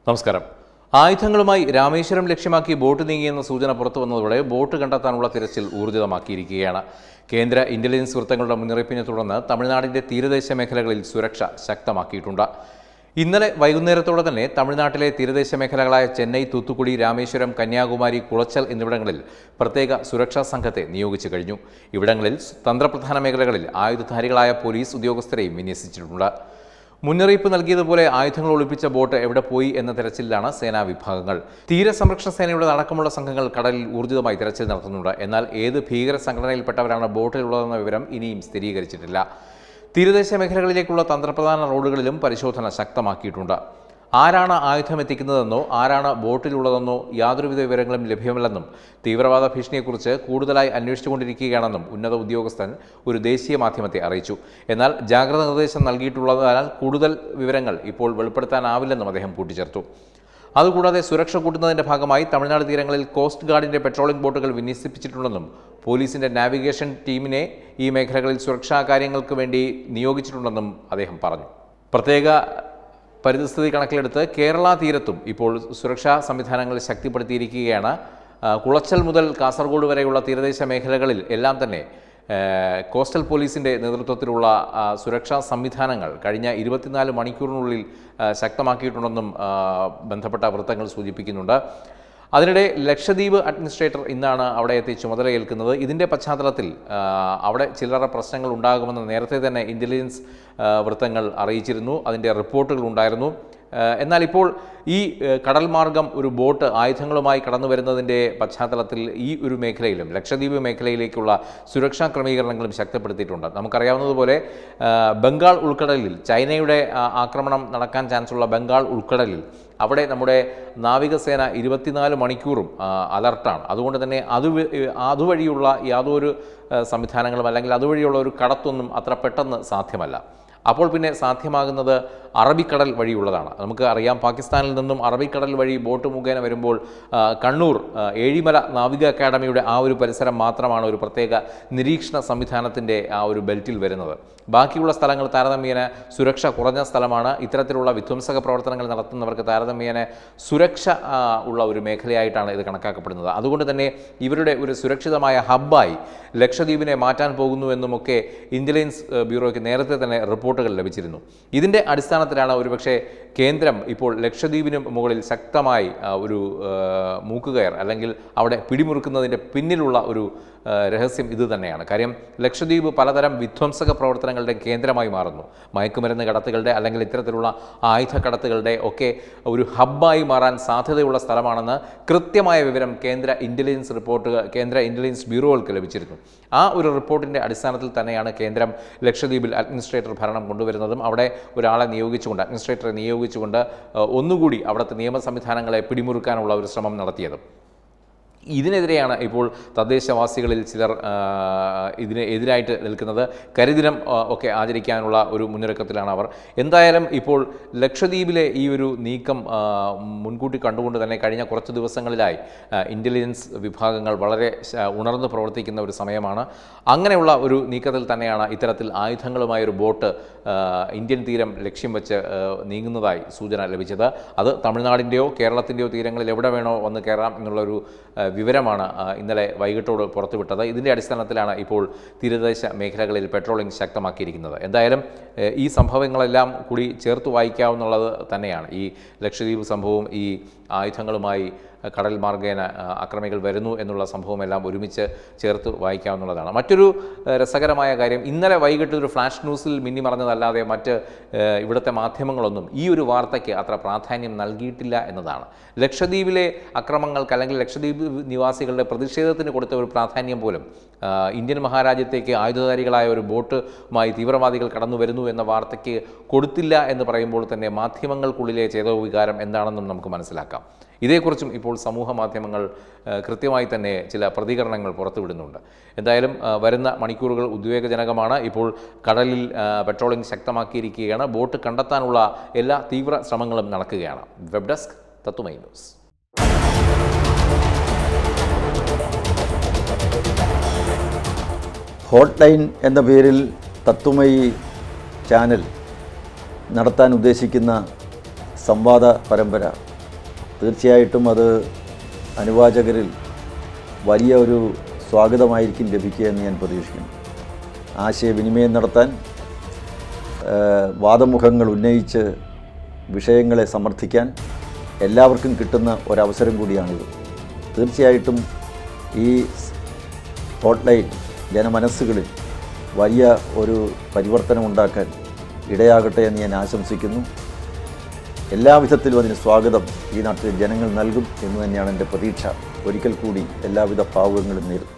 നമസ്കാരം ആയുധങ്ങളുമായി രാമേശ്വരം ലക്ഷ്യമാക്കി ബോട്ട് നീങ്ങിയെന്ന സൂചന പുറത്തു വന്നതോടെ ബോട്ട് കണ്ടെത്താനുള്ള തിരച്ചിൽ ഊർജിതമാക്കിയിരിക്കുകയാണ് കേന്ദ്ര ഇന്റലിജൻസ് വൃത്തങ്ങളുടെ മുന്നറിയിപ്പിനെ തുടർന്ന് തമിഴ്നാടിന്റെ തീരദേശ മേഖലകളിൽ സുരക്ഷ ശക്തമാക്കിയിട്ടുണ്ട് ഇന്നലെ വൈകുന്നേരത്തോടെ തന്നെ തമിഴ്നാട്ടിലെ തീരദേശ മേഖലകളായ ചെന്നൈ തൂത്തുക്കുടി രാമേശ്വരം കന്യാകുമാരി കുളച്ചൽ എന്നിവിടങ്ങളിൽ പ്രത്യേക സുരക്ഷാ സംഘത്തെ നിയോഗിച്ചു കഴിഞ്ഞു ഇവിടങ്ങളിൽ തന്ത്രപ്രധാന മേഖലകളിൽ ആയുധധാരികളായ പോലീസ് ഉദ്യോഗസ്ഥരെയും വിന്യസിച്ചിട്ടുണ്ട് മുന്നറിയിപ്പ് നൽകിയതുപോലെ ആയുധങ്ങൾ ഒളിപ്പിച്ച ബോട്ട് എവിടെ പോയി എന്ന തെരച്ചിലാണ് സേനാ വിഭാഗങ്ങൾ തീരസംരക്ഷണ സേനയുടെ അടക്കമുള്ള സംഘങ്ങൾ കടലിൽ ഊർജിതമായി തെരച്ചിൽ നടത്തുന്നുണ്ട് എന്നാൽ ഏത് ഭീകര സംഘടനയിൽപ്പെട്ടവരാണ് ബോട്ടിലുള്ളതെന്ന വിവരം ഇനിയും സ്ഥിരീകരിച്ചിട്ടില്ല തീരദേശ മേഖലകളിലേക്കുള്ള തന്ത്രപ്രധാന റോഡുകളിലും പരിശോധന ശക്തമാക്കിയിട്ടുണ്ട് ആരാണ് ആയുധം എത്തിക്കുന്നതെന്നോ ആരാണ് ബോട്ടിലുള്ളതെന്നോ യാതൊരുവിധ വിവരങ്ങളും ലഭ്യമല്ലെന്നും തീവ്രവാദ ഭീഷണിയെക്കുറിച്ച് കൂടുതലായി അന്വേഷിച്ചുകൊണ്ടിരിക്കുകയാണെന്നും ഉന്നത ഉദ്യോഗസ്ഥൻ ഒരു ദേശീയ മാധ്യമത്തെ അറിയിച്ചു എന്നാൽ ജാഗ്രത നിർദ്ദേശം നൽകിയിട്ടുള്ളതിനാൽ കൂടുതൽ വിവരങ്ങൾ ഇപ്പോൾ വെളിപ്പെടുത്താനാവില്ലെന്നും അദ്ദേഹം കൂട്ടിച്ചേർത്തു അതുകൂടാതെ സുരക്ഷ കൂട്ടുന്നതിന്റെ ഭാഗമായി തമിഴ്നാട് തീരങ്ങളിൽ കോസ്റ്റ് ഗാർഡിന്റെ പെട്രോളിംഗ് ബോട്ടുകൾ വിന്യസിപ്പിച്ചിട്ടുണ്ടെന്നും പോലീസിന്റെ നാവിഗേഷൻ ടീമിനെ ഈ മേഖലകളിൽ സുരക്ഷാ കാര്യങ്ങൾക്ക് വേണ്ടി നിയോഗിച്ചിട്ടുണ്ടെന്നും അദ്ദേഹം പറഞ്ഞു പ്രത്യേക പരിസ്ഥിതി കണക്കിലെടുത്ത് കേരള തീരത്തും ഇപ്പോൾ സുരക്ഷാ സംവിധാനങ്ങൾ ശക്തിപ്പെടുത്തിയിരിക്കുകയാണ് ആ, കുളച്ചൽ മുതൽ കാസർഗോഡ് വരെയുള്ള തീരദേശ മേഖലകളിൽ എല്ലാം തന്നെ ആ, കോസ്റ്റൽ പോലീസിൻ്റെ നേതൃത്വത്തിലുള്ള ആ, സുരക്ഷാ സംവിധാനങ്ങൾ കഴിഞ്ഞ ഇരുപത്തിനാല് മണിക്കൂറിനുള്ളിൽ ആ, ശക്തമാക്കിയിട്ടുണ്ടെന്നും ആ, ബന്ധപ്പെട്ട വൃത്തങ്ങൾ സൂചിപ്പിക്കുന്നുണ്ട് അതിനിടെ ലക്ഷദ്വീപ് അഡ്മിനിസ്ട്രേറ്റർ ഇന്നാണ് അവിടെ എത്തി ചുമതലയേൽക്കുന്നത് ഇതിൻ്റെ പശ്ചാത്തലത്തിൽ ആ, അവിടെ ചില്ലറ പ്രശ്നങ്ങൾ ഉണ്ടാകുമെന്ന് നേരത്തെ തന്നെ ഇൻ്റലിജൻസ് ആ, വൃത്തങ്ങൾ അറിയിച്ചിരുന്നു അതിൻ്റെ റിപ്പോർട്ടുകൾ ഉണ്ടായിരുന്നു ആ, എന്നാൽ ഇപ്പോൾ ഈ ആ, കടൽ മാർഗം ഒരു ബോട്ട് ആയുധങ്ങളുമായി കടന്നു വരുന്നതിൻ്റെ പശ്ചാത്തലത്തിൽ ഈ ഒരു മേഖലയിലും ലക്ഷദ്വീപ് മേഖലയിലേക്കുള്ള സുരക്ഷാ ക്രമീകരണങ്ങളും ശക്തിപ്പെടുത്തിയിട്ടുണ്ട് നമുക്കറിയാവുന്നതുപോലെ ആ, ബംഗാൾ ഉൾക്കടലിൽ ചൈനയുടെ ആ, ആക്രമണം നടക്കാൻ ചാൻസുള്ള ബംഗാൾ ഉൾക്കടലിൽ അവിടെ നമ്മുടെ നാവികസേന ഇരുപത്തിനാല് മണിക്കൂറും ആ, അലർട്ടാണ് അതുകൊണ്ട് തന്നെ അത് വ- അതുവഴിയുള്ള യാതൊരു ആ, സംവിധാനങ്ങളും അല്ലെങ്കിൽ അതുവഴിയുള്ള ഒരു കടത്തൊന്നും അത്ര പെട്ടെന്ന് സാധ്യമല്ല അപ്പോൾ പിന്നെ സാധ്യമാകുന്നത് അറബിക്കടൽ വഴിയുള്ളതാണ് നമുക്ക് അറിയാം പാകിസ്ഥാനിൽ നിന്നും അറബിക്കടൽ വഴി ബോട്ട് മുഖേന വരുമ്പോൾ ആ, കണ്ണൂർ ആ, ഏഴിമല നാവിക അക്കാഡമിയുടെ ആ ഒരു പരിസരം മാത്രമാണ് ഒരു പ്രത്യേക നിരീക്ഷണ സംവിധാനത്തിൻ്റെ ആ ഒരു ബെൽറ്റിൽ വരുന്നത് ബാക്കിയുള്ള സ്ഥലങ്ങൾ താരതമ്യേന സുരക്ഷ കുറഞ്ഞ സ്ഥലമാണ് ഇത്തരത്തിലുള്ള വിധ്വംസക പ്രവർത്തനങ്ങൾ നടത്തുന്നവർക്ക് താരതമ്യേന സുരക്ഷ ആ, ഉള്ള ഒരു മേഖലയായിട്ടാണ് ഇത് കണക്കാക്കപ്പെടുന്നത് അതുകൊണ്ട് തന്നെ ഇവരുടെ ഒരു സുരക്ഷിതമായ ഹബ്ബായി ലക്ഷദ്വീപിനെ മാറ്റാൻ പോകുന്നു എന്നുമൊക്കെ ഇന്റലിജൻസ് ഏഹ്, ബ്യൂറോയ്ക്ക് നേരത്തെ തന്നെ റിപ്പോർട്ടുകൾ ലഭിച്ചിരുന്നു ഇതിൻ്റെ അടിസ്ഥാനത്തിലാണ് ഒരുപക്ഷെ കേന്ദ്രം ഇപ്പോൾ ലക്ഷദ്വീപിന് മുകളിൽ ശക്തമായി ആ, ഒരു ഏഹ്, മൂക്കുകയർ അല്ലെങ്കിൽ അവിടെ പിടിമുറുക്കുന്നതിൻ്റെ പിന്നിലുള്ള ഒരു ഏഹ്, രഹസ്യം ഇത് തന്നെയാണ് കാര്യം ലക്ഷദ്വീപ് പലതരം വിധ്വംസക പ്രവർത്തനങ്ങളുടെ കേന്ദ്രമായി മാറുന്നു മയക്കുമരുന്ന് കടത്തുകളുടെ അല്ലെങ്കിൽ ഇത്തരത്തിലുള്ള ആയുധ കടത്തുകളുടെ ഒക്കെ ഒരു ഹബ്ബായി മാറാൻ സാധ്യതയുള്ള സ്ഥലമാണെന്ന് കൃത്യമായ വിവരം കേന്ദ്ര ഇൻ്റലിജൻസ് റിപ്പോർട്ട് കേന്ദ്ര ഇൻ്റലിജൻസ് ബ്യൂറോകൾക്ക് ലഭിച്ചിരുന്നു ആ ഒരു റിപ്പോർട്ടിൻ്റെ അടിസ്ഥാനത്തിൽ തന്നെയാണ് കേന്ദ്രം ലക്ഷദ്വീപിൽ അഡ്മിനിസ്ട്രേറ്റർ ഭരണം കൊണ്ടുവരുന്നതും അവിടെ ഒരാളെ നിയോഗിച്ചുകൊണ്ട് അഡ്മിനിസ്ട്രേറ്ററെ നിയോഗിച്ചുകൊണ്ട് ഏഹ്, ഒന്നുകൂടി അവിടുത്തെ നിയമ സംവിധാനങ്ങളെ പിടിമുറുക്കാനുള്ള ഒരു ശ്രമം നടത്തിയത് ഇതിനെതിരെയാണ് ഇപ്പോൾ തദ്ദേശവാസികളിൽ ചിലർ ആ, ഇതിന് എതിരായിട്ട് നിൽക്കുന്നത് കരിദിനം ആ, ഒക്കെ ആചരിക്കാനുള്ള ഒരു മുന്നൊരുക്കത്തിലാണ് അവർ എന്തായാലും ഇപ്പോൾ ലക്ഷദ്വീപിലെ ഈ ഒരു നീക്കം ആ, മുൻകൂട്ടി കണ്ടുകൊണ്ട് തന്നെ കഴിഞ്ഞ കുറച്ച് ദിവസങ്ങളിലായി ആ, ഇൻ്റലിജൻസ് വിഭാഗങ്ങൾ വളരെ ശ- ഉണർന്ന് പ്രവർത്തിക്കുന്ന ഒരു സമയമാണ് അങ്ങനെയുള്ള ഒരു നീക്കത്തിൽ തന്നെയാണ് ഇത്തരത്തിൽ ആയുധങ്ങളുമായ ഒരു ബോട്ട് ആ, ഇന്ത്യൻ തീരം ലക്ഷ്യം വെച്ച് ആ, നീങ്ങുന്നതായി സൂചന ലഭിച്ചത് അത് തമിഴ്നാടിൻ്റെയോ കേരളത്തിൻ്റെയോ തീരങ്ങളിൽ എവിടെ വേണോ വന്ന് കയറാം എന്നുള്ളൊരു ആ, വിവരമാണ് ആ, ഇന്നലെ വൈകിട്ടോട് പുറത്തുവിട്ടത് ഇതിൻ്റെ അടിസ്ഥാനത്തിലാണ് ഇപ്പോൾ തീരദേശ മേഖലകളിൽ പെട്രോളിംഗ് ശക്തമാക്കിയിരിക്കുന്നത് എന്തായാലും ഏഹ്, ഈ സംഭവങ്ങളെല്ലാം കൂടി ചേർത്ത് വായിക്കാവുന്നുള്ളത് തന്നെയാണ് ഈ ലക്ഷദ്വീപ് സംഭവവും ഈ ആയുധങ്ങളുമായി കടൽ മാർഗേന ആ, അക്രമികൾ വരുന്നു എന്നുള്ള സംഭവമെല്ലാം ഒരുമിച്ച് ചേർത്ത് വായിക്കാവുന്നതാണ് മറ്റൊരു ഏഹ്, രസകരമായ കാര്യം ഇന്നലെ വൈകിട്ട് ഒരു ഫ്ലാഷ് ന്യൂസിൽ മിന്നി മറഞ്ഞതല്ലാതെ മറ്റ് ഏഹ്, ഇവിടുത്തെ മാധ്യമങ്ങളൊന്നും ഈ ഒരു വാർത്തയ്ക്ക് അത്ര പ്രാധാന്യം നൽകിയിട്ടില്ല എന്നതാണ് ലക്ഷദ്വീപിലെ അക്രമങ്ങൾക്ക് അല്ലെങ്കിൽ ലക്ഷദ്വീപ് നിവാസികളുടെ പ്രതിഷേധത്തിന് കൊടുത്ത ഒരു പ്രാധാന്യം പോലും ആ, ഇന്ത്യൻ മഹാരാജ്യത്തേക്ക് ആയുധധാരികളായ ഒരു ബോട്ടുമായി തീവ്രവാദികൾ കടന്നു വരുന്നു എന്ന വാർത്തയ്ക്ക് കൊടുത്തില്ല എന്ന് പറയുമ്പോൾ തന്നെ മാധ്യമങ്ങൾക്കുള്ളിലെ ചേതോവികാരം എന്താണെന്നും നമുക്ക് മനസ്സിലാക്കാം ഇതേക്കുറിച്ചും ഇപ്പോൾ സമൂഹ മാധ്യമങ്ങൾ ആ, കൃത്യമായി തന്നെ ചില പ്രതികരണങ്ങൾ പുറത്തുവിടുന്നുണ്ട് എന്തായാലും ആ, വരുന്ന മണിക്കൂറുകൾ ഉദ്വേഗജനകമാണ് ഇപ്പോൾ കടലിൽ ആ, പെട്രോളിംഗ് ശക്തമാക്കിയിരിക്കുകയാണ് ബോട്ട് കണ്ടെത്താനുള്ള എല്ലാ തീവ്ര ശ്രമങ്ങളും നടക്കുകയാണ് web desk Tatwamayi news hotline എന്ന പേരിൽ തത്വമയി ചാനൽ നടത്താൻ ഉദ്ദേശിക്കുന്ന സംവാദ പരമ്പര തീർച്ചയായിട്ടും അത് അനുവാചകരിൽ വലിയ ഒരു സ്വാഗതമായിരിക്കും ലഭിക്കുക എന്ന് ഞാൻ പ്രതീക്ഷിക്കുന്നു ആശയവിനിമയം നടത്താൻ ഏഹ്, വാദമുഖങ്ങൾ ഉന്നയിച്ച് വിഷയങ്ങളെ സമർത്ഥിക്കാൻ എല്ലാവർക്കും കിട്ടുന്ന ഒരവസരം കൂടിയാണിത് തീർച്ചയായിട്ടും ഈ ഹോട്ട്ലൈൻ ജനമനസ്സുകളിൽ വലിയ ഒരു പരിവർത്തനം ഉണ്ടാക്കാൻ ഇടയാകട്ടെ എന്ന് ഞാൻ ആശംസിക്കുന്നു എല്ലാവിധത്തിലും അതിന് സ്വാഗതം ഈ നാട്ടിലെ ജനങ്ങൾ നൽകും എന്ന് തന്നെയാണ് എൻ്റെ പ്രതീക്ഷ ഒരിക്കൽ കൂടി എല്ലാവിധ ഭാവുകങ്ങളും നേരുന്നു